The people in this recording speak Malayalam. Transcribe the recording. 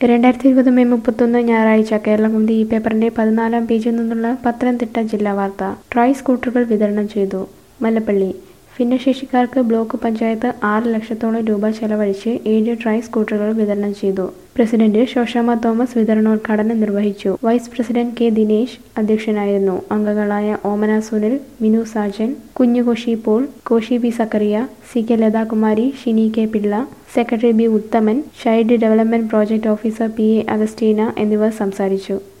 രണ്ടായിരത്തി ഇരുപത് മെയ് മുപ്പത്തൊന്ന് ഞായറാഴ്ച കേരളകുമുദി ഈ പേപ്പറിന്റെ പതിനാലാം പേജിൽ നിന്നുള്ള പത്തനംതിട്ട ജില്ലാ വാർത്ത ട്രൈ സ്കൂട്ടറുകൾ വിതരണം ചെയ്തു മല്ലപ്പള്ളി ഭിന്നശേഷിക്കാർക്ക് ബ്ലോക്ക് പഞ്ചായത്ത് ആറ് ലക്ഷത്തോളം രൂപ ചെലവഴിച്ച് ഏഴ് ട്രൈ സ്കൂട്ടറുകൾ വിതരണം ചെയ്തു പ്രസിഡന്റ് ശോശാമ തോമസ് വിതരണോദ്ഘാടനം നിർവഹിച്ചു വൈസ് പ്രസിഡന്റ് കെ ദിനേശ് അധ്യക്ഷനായിരുന്നു അംഗങ്ങളായ Omana Sunil Minu Sajan Kunjukoshy Paul Koshy B Zachariah C K Lathakumari Shini K Pillai secretary B Uthaman child development project officer P A Augustina എന്നിവർ സംസാരിച്ചു